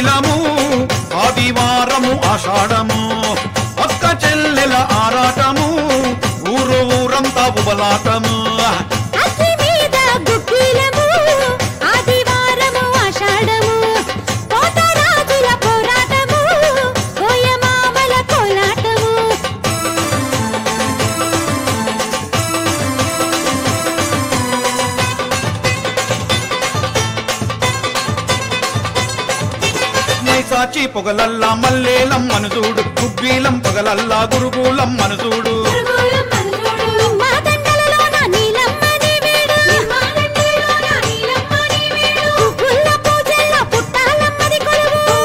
గుగ్గిలము ఆదివారము ఆషాఢము అక్క చెల్లెల ఆరాటము ఊరు ఊరంతా ఉబలాటము అగ్గి మీద గుగ్గిలము ఆదివారము ఆషాఢము పోతరాజుల పోరాటము కోయమామల కోలాటము నైసాచి పొగలల్లా మల్లేలం మనసూడు గుగ్గిలం పొగలల్లా గురుగులం మనసూడు నిమ్మ దండలలోన నీలమ్మని వీడు గుగ్గుల పూజల్ల పుట్టాలమ్మది కొలువు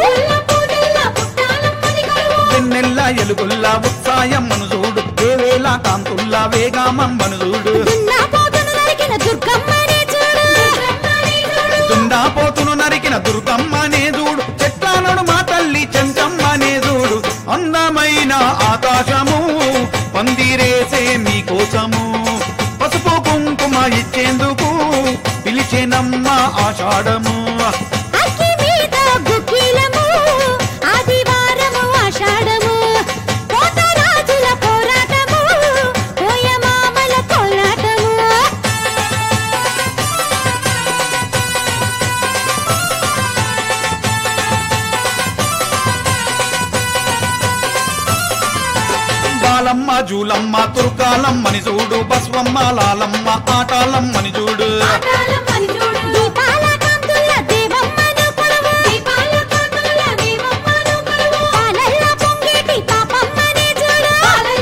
వెన్నెల్ల ఎలుగుల్లా ఉత్సాయం మనసూడు దేవేల కాంతుల్లా వేగామం మనసూడు దున్నపోతును నరికిన దుర్గమ్మని చూడు దుండాపోతును నరికిన దుర్గమ్మనే చూడు చెట్లానడు మా తల్లి చెంచమ్మనే చూడు అందమైన ఆకాశము పందిరేసే మీకోసము పసుపు కుంకుమ ఇచ్చేందుకు పిలిచేనమ్మ ఆషాఢము అగ్గి మీద గుగ్గిలము ఆదివారము ఆషాఢము పోతరాజుల పోరాటము కోయమామల కోలాటము బాలమ్మ జూలమ్మ తుర్కాలమ్మని చూడు బస్వమ్మ లాలమ్మ ఆటాలమ్మని చూడు దీపాల కాంతుల దేవమ్మను కొలువు పాలల్ల పొంగేటి పాపమ్మని చూడు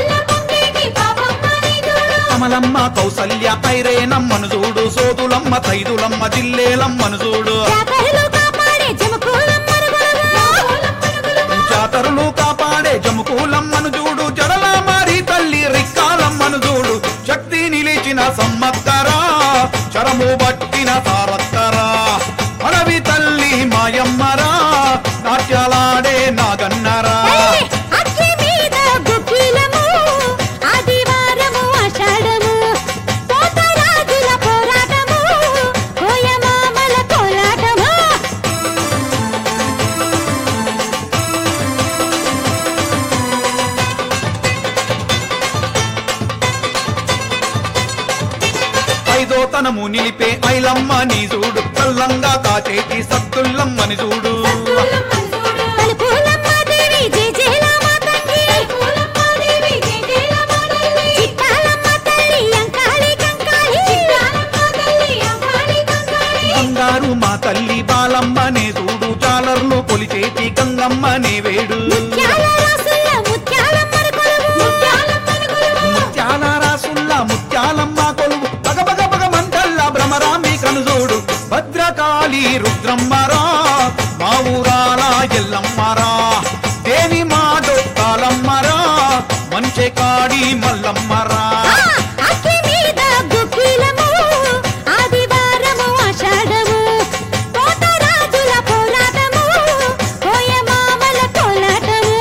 కమలమ్మ కౌసల్య ఐరేనమ్మను చూడు సోదులమ్మ తైదులమ్మ జిల్లేలమ్మను చూడు జాతరలు కాపాడే జమకూలమ్మను కొలువు జాతరలు కాపాడే జముకూలమ్మను చూడు జడల మారి తల్లి రిక్కాలమ్మను చూడు శక్తి నిలిచిన సమ్మక్కరా చరము పట్టిన సారక్కరా అడవి తల్లి మాయమ్మరా నాట్యాలాడే నాగన్నరా ఏయ్! అగ్గి మీద గుగ్గిలము ఆదివారము ఆషాఢము పోతరాజుల పోరాటము కోయమామల కోలాటము ఐదోతనము నిలిపే ఐలమ్మ నీ చూడు కల్లంగా కాచేటి సత్తుల్లమ్మని చూడు తలుపులమ్మ దేవి జయ జయలమ్మ తండ్రి చిట్టాలమ్మ తల్లి అంకాళి కంకాళి బంగారు మా తల్లి బాలమ్మనే చూడు జాలర్లు కొలిచేటి గంగమ్మనే వేడు ముత్యాల రాసుల ముత్యాలమ్మను కొలువు ముత్యాల రాసుల్లా ముత్యాలమ్మ కొలువు బగ బగ బగ మంటల్లా భ్రమరామి కనుజోడు భద్రకాళి రుద్రమ్మరా మా ఊరాల ఎల్లమ్మరా దేవి మా డొక్కాలమ్మరా మంచె కాడి మల్లమ్మరా ఆ! అగ్గి మీద గుగ్గిలము ఆదివారము ఆషాఢము పోతరాజుల పోరాటము కోయమామల కోలాటము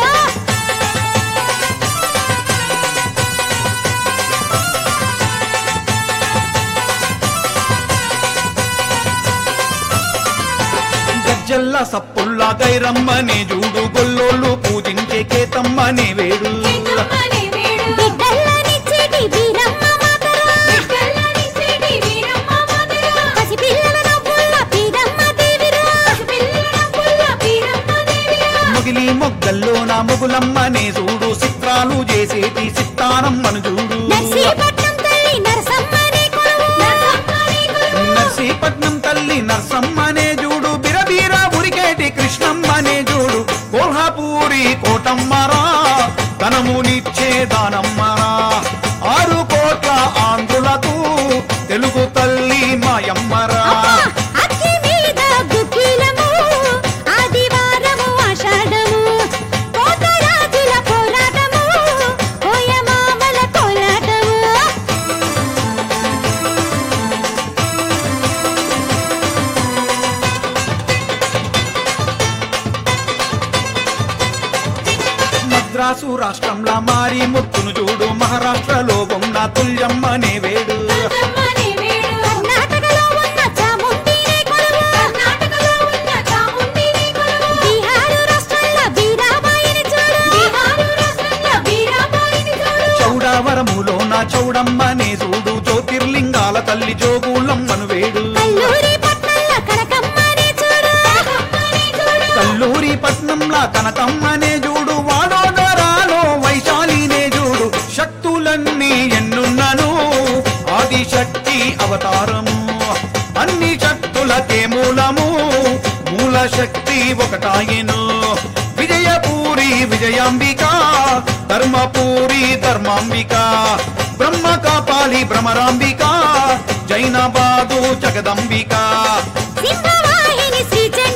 గజ్జల్ల సప్పుల్లా గైరమ్మనే చూడు గొల్లోళ్ళు పూజించే కేతమ్మనే వేడు బిడ్డల్లనిచ్చేటి వీరమ్మ మాతరా పసిపిల్లల నవ్వుల్ల పీరమ్మ దేవిరా మొగిలి మొగ్గల్లో నా మొగులమ్మనే చూడు చిత్రాలు చేసేటి సిత్తానమ్మను చూడు నర్సీపట్నం తల్లి నరసమ్మని కొలువు నర్సీపట్నం తల్లి నర్సమ్మనే చూడు బిరబీర ఉరికేటి కృష్ణమ్మనే చూడు కోల్హాపూరి కోటమ్మరా ధనమునిచ్చే దానమ్మరా ఆరు కోట్ల ఆంధ్రులకు తెలుగు తల్లి మాయమ్మరా అబ్బా! అగ్గి మీద గుగ్గిలము ఆదివారము ఆషాఢము పోతరాజుల పోరాటము కోయమామల కోలాటము మద్రాసు రాష్ట్రంలో మారి ముత్తును చూడు మహారాష్ట్రలో ఉన్న తుల్యమ్మనే వేడు కర్ణాటకలో ఉన్న చాముండిని కొలువు చౌడమ్మనే చూడు జ్యోతిర్లింగాల తల్లి జోగుళ్ళమ్మను వేడు కల్లూరి పట్నంలో కనకమ్మని చూడు కల్లూరి పట్నంలా కనకమ్మనే చూడు వాడోదరాలో వైశాలినే చూడు శక్తులన్నీ ఎన్నున్నను ఆది శక్తి అవతారము అన్ని శక్తులకే మూలము మూల శక్తి ఒకటాయను విజయపూరి విజయాంబిక ధర్మపూరి ధర్మాంబిక బ్రహ్మ కాపాలి భ్రమరాంబిక జైనబాదు జగదంబిక సింహవాహిని శ్రీ